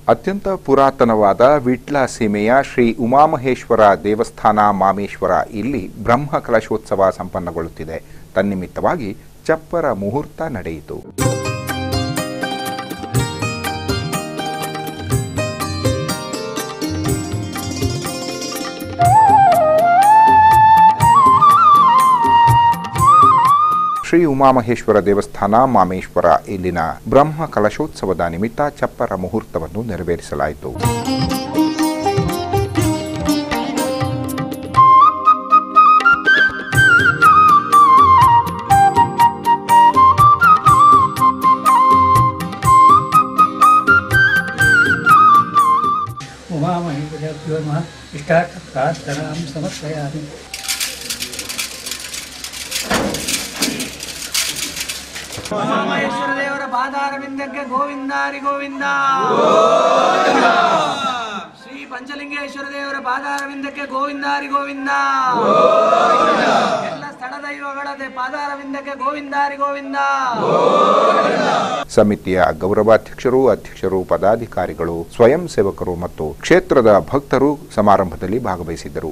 ಅತ್ಯಂತ ಪುರಾತನವಾದ ವಿಟ್ಲ ಸೀಮೆಯ ಶ್ರೀ ಉಮಾಮಹೇಶ್ವರ ದೇವಸ್ಥಾನ ಮಾಮೇಶ್ವರ ಇಲ್ಲಿ ಬ್ರಹ್ಮ ಕಲಶೋತ್ಸವ ಸಂಪನ್ನಗೊಳ್ಳುತ್ತಿದೆ ತನ್ನಿಮಿತ್ತವಾಗಿ ಚಪ್ಪರ ಮುಹೂರ್ತ ನಡೆಯಿತು ಶ್ರೀ ಉಮಾಮಹೇಶ್ವರ ದೇವಸ್ಥಾನ ಮಾಮೇಶ್ವರ ಇಲ್ಲಿನ ಬ್ರಹ್ಮ ಕಲಶೋತ್ಸವದ ನಿಮಿತ್ತ ಚಪ್ಪರ ಮುಹೂರ್ತವನ್ನು ನೆರವೇರಿಸಲಾಯಿತು उमामहेश्वरभ्यो नमः इष्टार्थप्रार्थनां समर्पयामि ಮಹೇಶ್ವರ ದೇವರ ಪಾದಾರವಿಂದಕ್ಕೆ ಗೋವಿಂದಾರಿ ಗೋವಿಂದ ಶ್ರೀ ಪಂಚಲಿಂಗೇಶ್ವರ ದೇವರ ಪಾದಾರವಿಂದಕ್ಕೆ ಗೋವಿಂದಾರಿ ಗೋವಿಂದ ಎಲ್ಲ ಸ್ಥಳ ದೈವಗಳ ದೇ- ಪಾದಾರವಿಂದಕ್ಕೆ ಗೋವಿಂದಾರಿ ಗೋವಿಂದ ಸಮಿತಿಯ ಗೌರವಾಧ್ಯಕ್ಷರು ಅಧ್ಯಕ್ಷರು ಪದಾಧಿಕಾರಿಗಳು ಸ್ವಯಂ ಸೇವಕರು ಮತ್ತು ಕ್ಷೇತ್ರದ ಭಕ್ತರು ಸಮಾರಂಭದಲ್ಲಿ ಭಾಗವಹಿಸಿದ್ದರು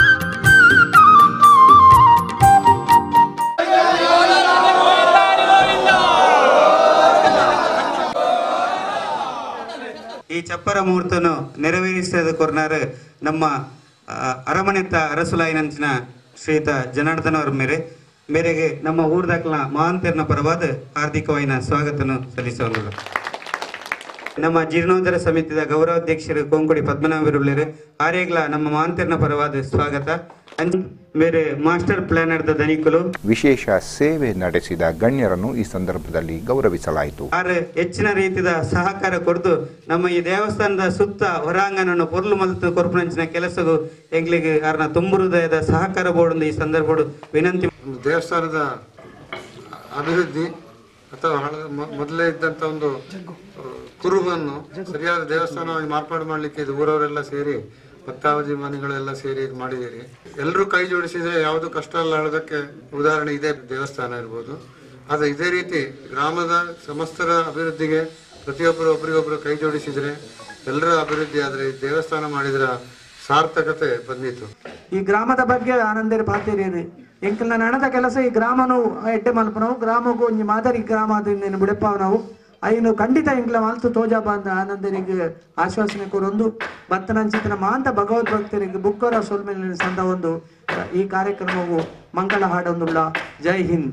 ಈ ಚಪ್ಪರ ಮುಹೂರ್ತನು ನೆರವೇರಿಸಿದ ಕೊರ್ನಾರು ನಮ್ಮ ಆ, ಅರಮನೆತ್ತ ಅರಸುಲಾಯಿನಂಚಿನ ಶ್ರೀಯುತ ಜನಾರ್ದನ್ ಅವರ ಮೇರೆ ಮೇರೆಗೆ ನಮ್ಮ ಊರ್ದಾಕ್ಲ ಮಹಾಂತರ್ನ ಪರವಾದ ಹಾರ್ದಿಕವಾಯಿನ ಸ್ವಾಗತನು ಸಲ್ಲಿಸೋದು ನಮ್ಮ ಜೀರ್ಣೋದ್ಧಾರ ಸಮಿತಿಯ ಗೌರವಾಧ್ಯಕ್ಷರು ಕೊಂಕುಡಿ ಪದ್ಮನಾಭರುಳ್ಳರು ಆರ್ಯಗ್ಲ ನಮ್ಮ ಮಹಾಂತರ್ನ ಪರವಾದ ಸ್ವಾಗತ ಅಂಚ ಮೇರೆ ಮಾಸ್ಟರ್ ಪ್ಲಾನರ್ದ ಧನಿಕಲು ವಿಶೇಷ ಸೇವೆ ನಡೆಸಿದ ಗಣ್ಯರನ್ನು ಈ ಸಂದರ್ಭದಲ್ಲಿ ಗೌರವಿಸಲಾಯಿತು ಆರು ಹೆಚ್ಚಿನ ರೀತಿಯ ಸಹಕಾರ ಕೊಡ್ದು ನಮ್ಮ ಈ ದೇವಸ್ಥಾನದ ಸುತ್ತ ಹೊರಾಂಗಣವನ್ನು ಪೊರ್ಲು ಮಲ್ತು ಕೊರ್ಪುನಂಚಿನ ಕೆಲಸಗೂ ಎಂಗ್ಲಿಗೆ ಆರ್ನ ತುಂಬು ಹೃದಯದ ಸಹಕಾರ ಬೋರ್ಡ್ ಈ ಸಂದರ್ಭ ವಿನಂತಿ ಒಂದು ದೇವಸ್ಥಾನದ ಅಭಿವೃದ್ಧಿ ಅಥವಾ ಹಳದ ಮೊ- ಮೊದಲೇ ಇದ್ದಂತ ಒಂದು ಆ, ಕುರುಬನ್ನು ಸರಿಯಾದ ದೇವಸ್ಥಾನವಾಗಿ ಮಾರ್ಪಾಡು ಮಾಡಲಿಕ್ಕೆ ಇದು ಊರವರೆಲ್ಲ ಸೇರಿ ಭಕ್ತಾವಧಿ ಮನೆಗಳೆಲ್ಲ ಸೇರಿ ಇದು ಮಾಡಿದ್ದೀರಿ ಎಲ್ಲರೂ ಕೈ ಜೋಡಿಸಿದ್ರೆ ಯಾವುದು ಕಷ್ಟ ಅಲ್ಲ ಹೇಳೋದಕ್ಕೆ ಉದಾಹರಣೆ ಇದೇ ದೇವಸ್ಥಾನ ಇರ್ಬೋದು ಆದರೆ ಇದೇ ರೀತಿ ಗ್ರಾಮದ ಸಮಸ್ತರ ಅಭಿವೃದ್ಧಿಗೆ ಪ್ರತಿಯೊಬ್ಬರು ಒಬ್ರಿಗೊಬ್ರು ಕೈ ಜೋಡಿಸಿದ್ರೆ ಎಲ್ಲರ ಅಭಿವೃದ್ಧಿ ಆದರೆ ಈ ದೇವಸ್ಥಾನ ಮಾಡಿದ್ರ ಸಾರ್ಥಕತೆ ಬಂದಿತ್ತು ಈ ಗ್ರಾಮದ ಬಗ್ಗೆ ಆನಂದರಿ ಪಾತಿರಿ ಎಂಕಲ್ನ ನಣದ ಕೆಲಸ ಈ ಗ್ರಾಮನು ಎಡ್ಡೆ ಮಲ್ಪನವು ಗ್ರಾಮಕ್ಕೂ ಒಂಜಿ ಮಾದರಿ ಗ್ರಾಮ ಅದನ್ನು ಬಿಡಪ್ಪ ನಾವು ಐನು ಖಂಡಿತ ಎಂಕ್ಲ ಮಲ್ತು ತೋಜಾ ಬಂದ ಆನಂದರಿಗೆ ಆಶ್ವಾಸನೆ ಕೊರೊಂದು ಬತ್ತನಂಚಿತನ ಮಾಂತ ಭಗವದ್ ಭಕ್ತರಿಗೆ ಬುಕ್ಕರ ಸೋಲ್ಮೇಲಿನ ಸಂದ ಒಂದು ಈ ಕಾರ್ಯಕ್ರಮವು ಮಂಗಳ ಹಾಡೊಂದುಳ್ಳ ಜೈ ಹಿಂದ್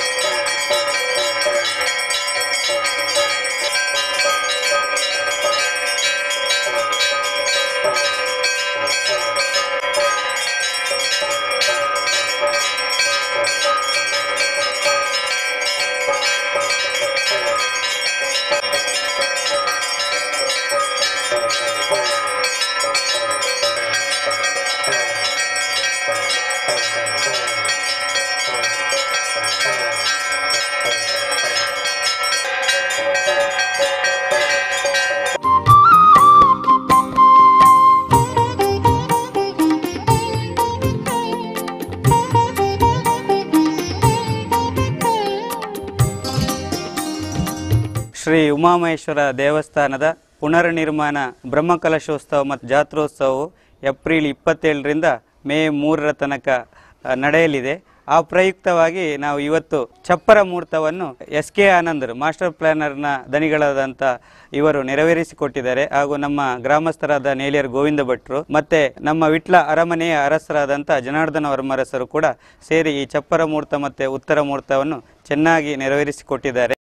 ಶ್ರೀ ಉಮಾಮಹೇಶ್ವರ ದೇವಸ್ಥಾನದ ಪುನರ್ನಿರ್ಮಾಣ ಬ್ರಹ್ಮಕಲಶೋತ್ಸವ ಮತ್ತು ಜಾತ್ರೋತ್ಸವವು ಏಪ್ರಿಲ್ ಇಪ್ಪತ್ತೇಳರಿಂದ ಮೇ ಮೂರರ ತನಕ ಆ, ನಡೆಯಲಿದೆ ಆ ಪ್ರಯುಕ್ತವಾಗಿ ನಾವು ಇವತ್ತು ಚಪ್ಪರ ಮುಹೂರ್ತವನ್ನು ಎಸ್ ಕೆ ಆನಂದರು ಮಾಸ್ಟರ್ ಪ್ಲಾನರ್ನ ದನಿಗಳಾದಂಥ ಇವರು ನೆರವೇರಿಸಿಕೊಟ್ಟಿದ್ದಾರೆ ಹಾಗೂ ನಮ್ಮ ಗ್ರಾಮಸ್ಥರಾದ ನೇಲಿಯರ್ ಗೋವಿಂದ ಭಟ್ರು ಮತ್ತೆ ನಮ್ಮ ವಿಟ್ಲ ಅರಮನೆಯ ಅರಸರಾದಂಥ ಜನಾರ್ದನ ವರ್ಮರಸರು ಕೂಡ ಸೇರಿ ಈ ಚಪ್ಪರ ಮುಹೂರ್ತ ಮತ್ತು ಉತ್ತರ ಮುಹೂರ್ತವನ್ನು ಚೆನ್ನಾಗಿ ನೆರವೇರಿಸಿಕೊಟ್ಟಿದ್ದಾರೆ